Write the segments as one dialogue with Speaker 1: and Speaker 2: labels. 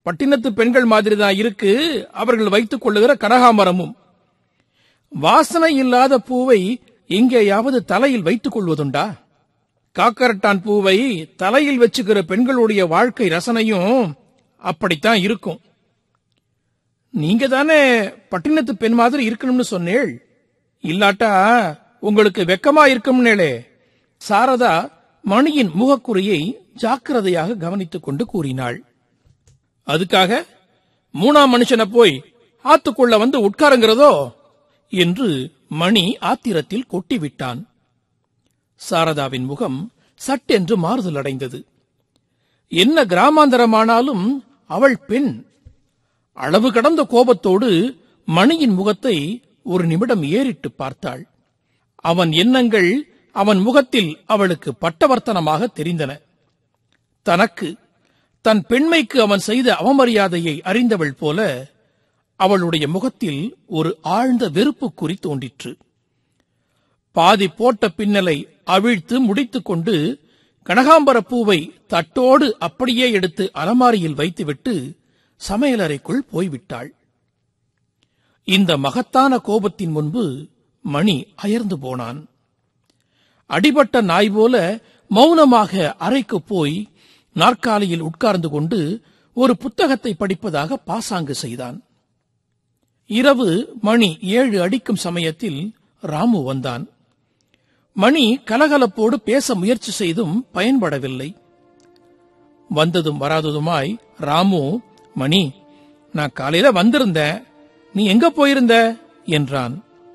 Speaker 1: பட்டினத்து பெண்கள் மாதிரி தான் இருக்கு அவர்கள் வைத்துக் கொள்ளுகிற கனகாமரமும் வாசனை இல்லாத பூவை எங்கேயாவது தலையில் வைத்துக் கொள்வதுண்டா காக்கரட்டான் பூவை தலையில் வச்சுக்கிற பெண்களுடைய வாழ்க்கை ரசனையும் அப்படித்தான் இருக்கும் நீங்க தானே பட்டினத்து பெண் மாதிரி இருக்கணும்னு சொன்னேள் இல்லாட்டா உங்களுக்கு வெக்கமா இருக்கும்னேளே சாரதா மணியின் முகக்குறியை ஜாக்கிரதையாக கவனித்துக் கொண்டு கூறினாள் அதுக்காக மூணாம் மனுஷனை போய் ஆத்துக்குள்ள வந்து உட்காருங்கிறதோ என்று மணி ஆத்திரத்தில் கொட்டிவிட்டான் சாரதாவின் முகம் சட்டென்று மாறுதல் அடைந்தது என்ன கிராமாந்தரமானாலும் அவள் பெண் அளவு கடந்த கோபத்தோடு மணியின் முகத்தை ஒரு நிமிடம் ஏறிட்டு பார்த்தாள் அவன் எண்ணங்கள் அவன் முகத்தில் அவளுக்கு பட்டவர்த்தனமாக தெரிந்தன தனக்கு தன் பெண்மைக்கு அவன் செய்த அவமரியாதையை அறிந்தவள் போல அவளுடைய முகத்தில் ஒரு ஆழ்ந்த வெறுப்பு குறி தோன்றிற்று பாதி போட்ட பின்னலை அவிழ்த்து முடித்துக்கொண்டு கனகாம்பர பூவை தட்டோடு அப்படியே எடுத்து அலமாரியில் வைத்துவிட்டு சமையலறைக்குள் போய்விட்டாள் இந்த மகத்தான கோபத்தின் முன்பு மணி அயர்ந்து போனான் அடிபட்ட நாய் போல மௌனமாக அறைக்கு போய் நாற்காலியில் உட்கார்ந்து கொண்டு ஒரு புத்தகத்தை படிப்பதாக பாசாங்கு செய்தான் இரவு மணி ஏழு அடிக்கும் சமயத்தில் ராமு வந்தான் மணி கலகலப்போடு பேச முயற்சி செய்தும் பயன்படவில்லை வந்ததும் வராததுமாய் ராமு மணி நான் காலையில வந்திருந்தேன் நீ எங்க போயிருந்த என்றான்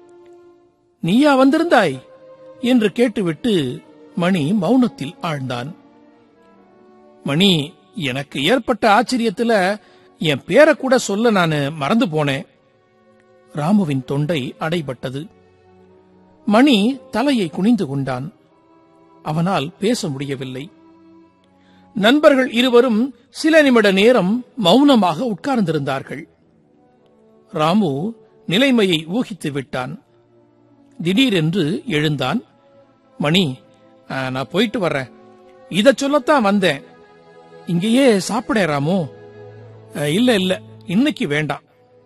Speaker 1: நீயா வந்திருந்தாய் என்று கேட்டுவிட்டு மணி மௌனத்தில் ஆழ்ந்தான் மணி எனக்கு ஏற்பட்ட ஆச்சரியத்துல என் பேரை கூட சொல்ல நான் மறந்து போனேன் ராமுவின் தொண்டை அடைபட்டது மணி தலையை குனிந்து கொண்டான் அவனால் பேச முடியவில்லை நண்பர்கள் இருவரும் சில நிமிட நேரம் மௌனமாக உட்கார்ந்திருந்தார்கள் ராமு நிலைமையை ஊகித்து விட்டான் திடீரென்று எழுந்தான் மணி ஆ, நான் போயிட்டு வர்றேன் இத சொல்லத்தான் வந்தேன் இங்கேயே சாப்பிட ராமு "அ, இல்ல இல்ல இன்னைக்கு வேண்டாம்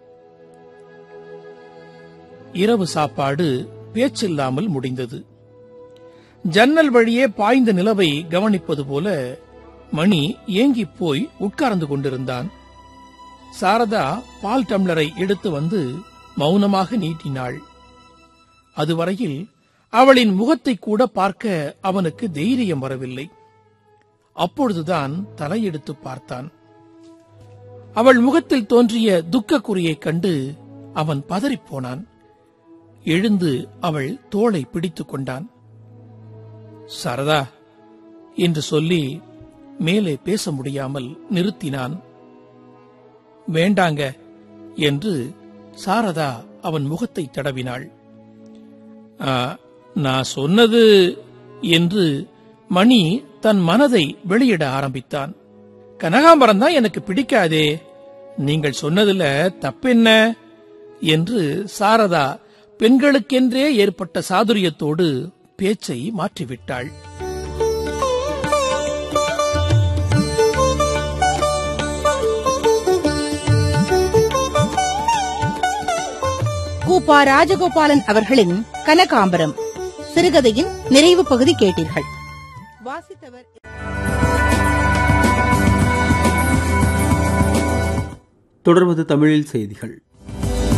Speaker 1: இரவு சாப்பாடு பேச்சில்லாமல் முடிந்தது ஜன்னல் வழியே பாய்ந்த நிலவை கவனிப்பது போல மணி ஏங்கிப் போய் உட்கார்ந்து கொண்டிருந்தான் சாரதா பால் டம்ளரை எடுத்து வந்து மௌனமாக நீட்டினாள் அதுவரையில் அவளின் முகத்தை கூட பார்க்க அவனுக்கு தைரியம் வரவில்லை அப்பொழுதுதான் தலையெடுத்து பார்த்தான் அவள் முகத்தில் தோன்றிய துக்க குறியைக் கண்டு அவன் பதறிப்போனான் எழுந்து அவள் தோளை பிடித்துக் கொண்டான் சரதா என்று சொல்லி மேலே பேச முடியாமல் நிறுத்தினான் வேண்டாங்க என்று சாரதா அவன் முகத்தை தடவினாள் "ஆ, நான் சொன்னது என்று மணி தன் மனதை வெளியிட ஆரம்பித்தான் கனகாம்பரம் தான் எனக்கு பிடிக்காதே நீங்கள் சொன்னதுல தப்பென்ன என்று சாரதா பெண்களுக்கென்றே ஏற்பட்ட சாதுரியத்தோடு பேச்சை மாற்றிவிட்டாள்
Speaker 2: கூப்பா ராஜகோபாலன் அவர்களின் கனகாம்பரம் சிறுகதையின் நிறைவு பகுதி கேட்டீர்கள் வாசித்தவர்
Speaker 3: தொடர்வது தமிழில் செய்திகள்